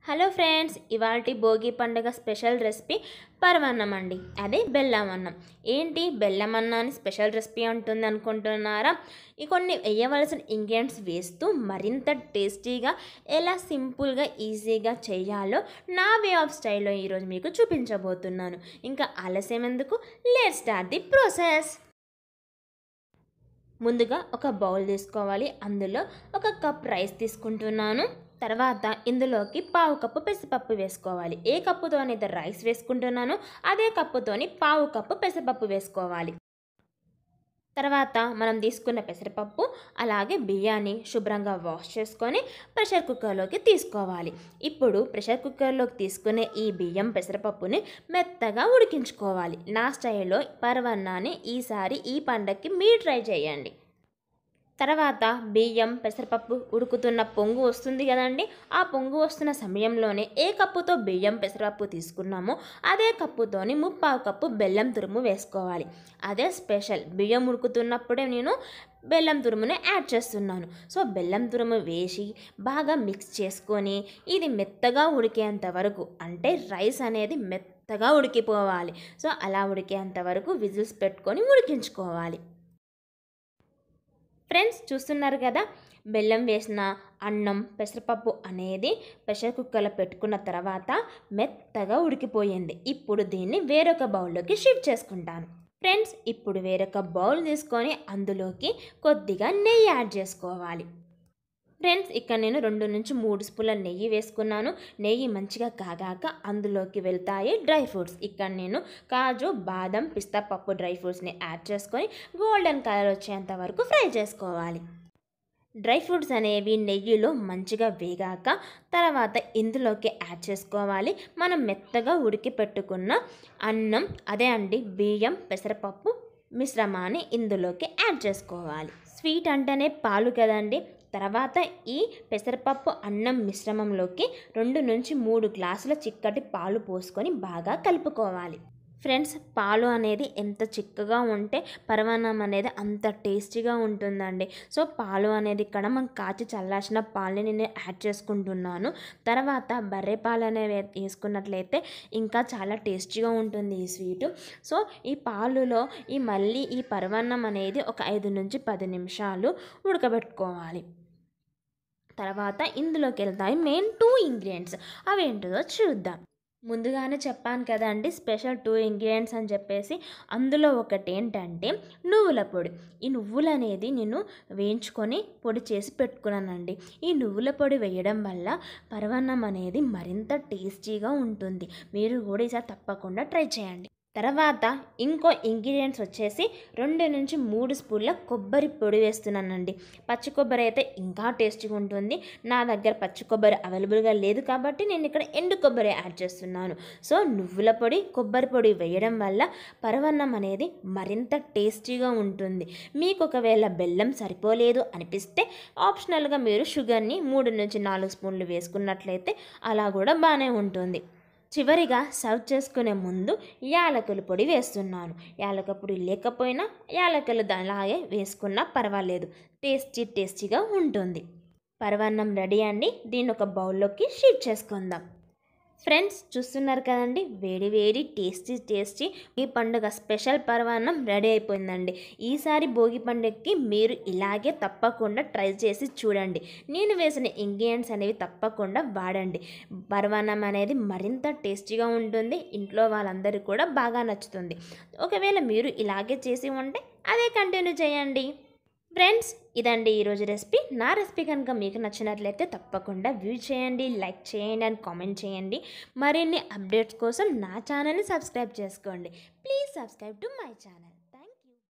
hello friends ఇవాళ భోగి పండుగ special recipe పరమాన్నం అండి అదే బెల్లం అన్నం ఏంటి బెల్లం అన్నాన్ని స్పెషల్ రెసిపీ ఉంటుంది అనుకుంటున్నారా ఈ కొన్ని వేయవలసిన ఇంగ్రీడియంట్స్ వేస్తూ మరింత టేస్టీగా ఎలా సింపుల్గా ఈజీగా చేయాలో నా వే ఆఫ్ స్టైల్లో ఈరోజు మీకు చూపించబోతున్నాను ఇంకా ఆలస్యం ఎందుకు లెట్ స్టార్ట్ ది ప్రాసెస్ ముందుగా ఒక బౌల్ తీసుకోవాలి అందులో ఒక కప్ రైస్ తీసుకుంటున్నాను తర్వాత ఇందులోకి పావు కప్పు పెసరపప్పు వేసుకోవాలి ఏ కప్పుతోనైతే రైస్ వేసుకుంటున్నానో అదే కప్పుతోని పావు కప్పు పెసరపప్పు వేసుకోవాలి తర్వాత మనం తీసుకున్న పెసరపప్పు అలాగే బియ్యాన్ని శుభ్రంగా వాష్ చేసుకొని ప్రెషర్ కుక్కర్లోకి తీసుకోవాలి ఇప్పుడు ప్రెషర్ కుక్కర్లోకి తీసుకునే ఈ బియ్యం పెసరపప్పుని మెత్తగా ఉడికించుకోవాలి నా స్టైల్లో పరవన్నాన్ని ఈసారి ఈ పండగకి మీరు ట్రై చేయండి తర్వాత బియ్యం పెసరపప్పు ఉడుకుతున్న పొంగు వస్తుంది కదండి ఆ పొంగు వస్తున్న సమయంలోనే ఏ కప్పుతో బియ్యం పెసరపప్పు తీసుకున్నామో అదే కప్పుతోని ముప్పావు కప్పు బెల్లం తురుము వేసుకోవాలి అదే స్పెషల్ బియ్యం ఉడుకుతున్నప్పుడే నేను బెల్లం తురుముని యాడ్ చేస్తున్నాను సో బెల్లం తురుము వేసి బాగా మిక్స్ చేసుకొని ఇది మెత్తగా ఉడికేంత వరకు అంటే రైస్ అనేది మెత్తగా ఉడికిపోవాలి సో అలా ఉడికేంత వరకు విజిల్స్ పెట్టుకొని ఉడికించుకోవాలి ఫ్రెండ్స్ చూస్తున్నారు కదా బెల్లం వేసిన అన్నం పెసరపప్పు అనేది ప్రెషర్ కుక్కర్లో పెట్టుకున్న తర్వాత మెత్తగా ఉడికిపోయింది ఇప్పుడు దీన్ని వేరొక బౌల్లోకి షిఫ్ట్ చేసుకుంటాను ఫ్రెండ్స్ ఇప్పుడు వేరొక బౌల్ తీసుకొని అందులోకి కొద్దిగా నెయ్యి యాడ్ చేసుకోవాలి ఫ్రెండ్స్ ఇక్కడ నేను రెండు నుంచి మూడు స్పూన్ల నెయ్యి వేసుకున్నాను నెయ్యి మంచిగా కాగాక అందులోకి వెళ్తాయి డ్రై ఫ్రూట్స్ ఇక్కడ నేను కాజు బాదం పిస్తా పప్పు డ్రై ఫ్రూట్స్ని యాడ్ చేసుకొని గోల్డెన్ కలర్ వచ్చేంత వరకు ఫ్రై చేసుకోవాలి డ్రై ఫ్రూట్స్ అనేవి నెయ్యిలో మంచిగా వేగాక తర్వాత ఇందులోకి యాడ్ చేసుకోవాలి మనం మెత్తగా ఉడికి పెట్టుకున్న అన్నం అదే అండి బియ్యం పెసరపప్పు మిశ్రమాన్ని ఇందులోకి యాడ్ చేసుకోవాలి స్వీట్ అంటేనే పాలు కదండి తర్వాత ఈ పెసరపప్పు అన్నం మిశ్రమంలోకి రెండు నుంచి మూడు గ్లాసుల చిక్కటి పాలు పోసుకొని బాగా కలుపుకోవాలి ఫ్రెండ్స్ పాలు అనేది ఎంత చిక్కగా ఉంటే పరమాన్నం అనేది అంత టేస్టీగా ఉంటుందండి సో పాలు అనేది ఇక్కడ మనం కాచి చల్లార్చిన పాలని నేను యాడ్ చేసుకుంటున్నాను తర్వాత బర్రె పాలు అనేవి వేసుకున్నట్లయితే ఇంకా చాలా టేస్టీగా ఉంటుంది ఈ స్వీటు సో ఈ పాలులో ఈ మళ్ళీ ఈ పరమాన్నం అనేది ఒక ఐదు నుంచి పది నిమిషాలు ఉడకబెట్టుకోవాలి తర్వాత ఇందులోకి వెళ్తాయి మెయిన్ టూ ఇంగ్రీడియంట్స్ అవి ఏంటిదో చూద్దాం ముందుగానే చెప్పాను కదండి స్పెషల్ టూ ఇంగ్రీడియంట్స్ అని చెప్పేసి అందులో ఒకటి ఏంటంటే నువ్వుల పొడి ఈ నువ్వులు అనేది నేను వేయించుకొని పొడి చేసి పెట్టుకున్నానండి ఈ నువ్వుల పొడి వేయడం వల్ల పరవన్నం అనేది మరింత టేస్టీగా ఉంటుంది మీరు కూడా ఈసారి తప్పకుండా ట్రై చేయండి తర్వాత ఇంకో ఇంగ్రీడియంట్స్ వచ్చేసి రెండు నుంచి మూడు స్పూన్ల కొబ్బరి పొడి వేస్తున్నానండి పచ్చి కొబ్బరి అయితే ఇంకా టేస్టీగా ఉంటుంది నా దగ్గర పచ్చి కొబ్బరి అవైలబుల్గా లేదు కాబట్టి నేను ఇక్కడ ఎండు కొబ్బరి యాడ్ చేస్తున్నాను సో నువ్వుల పొడి కొబ్బరి పొడి వేయడం వల్ల పరవన్నం అనేది మరింత టేస్టీగా ఉంటుంది మీకు ఒకవేళ బెల్లం సరిపోలేదు అనిపిస్తే ఆప్షనల్గా మీరు షుగర్ని మూడు నుంచి నాలుగు స్పూన్లు వేసుకున్నట్లయితే అలా కూడా బాగానే ఉంటుంది చివరిగా సర్వ్ చేసుకునే ముందు యాలకుల పొడి వేస్తున్నాను యాలక పొడి లేకపోయినా యాలకులు అలాగే వేసుకున్నా పర్వాలేదు టేస్టీ టేస్టీగా ఉంటుంది పరవన్నం రెడీ అండి దీన్ని ఒక బౌల్లోకి షిఫ్ట్ చేసుకుందాం ఫ్రెండ్స్ చూస్తున్నారు కదండి వేడి వేడి టేస్టీ టేస్టీ ఈ పండుగ స్పెషల్ పరవాన్నం రెడీ అయిపోయిందండి ఈసారి భోగి పండుగకి మీరు ఇలాగే తప్పకుండా ట్రై చేసి చూడండి నేను వేసిన ఇంగ్రీడియంట్స్ అనేవి తప్పకుండా వాడండి పరవాన్నం అనేది మరింత టేస్టీగా ఉంటుంది ఇంట్లో వాళ్ళందరికీ కూడా బాగా నచ్చుతుంది ఒకవేళ మీరు ఇలాగే చేసి ఉంటే అదే కంటిన్యూ చేయండి ఫ్రెండ్స్ ఇదండి ఈరోజు రెసిపీ నా రెసిపీ కనుక మీకు నచ్చినట్లయితే తప్పకుండా వ్యూ చేయండి లైక్ చేయండి అండ్ కామెంట్ చేయండి మరిన్ని అప్డేట్స్ కోసం నా ఛానల్ని సబ్స్క్రైబ్ చేసుకోండి please subscribe to my channel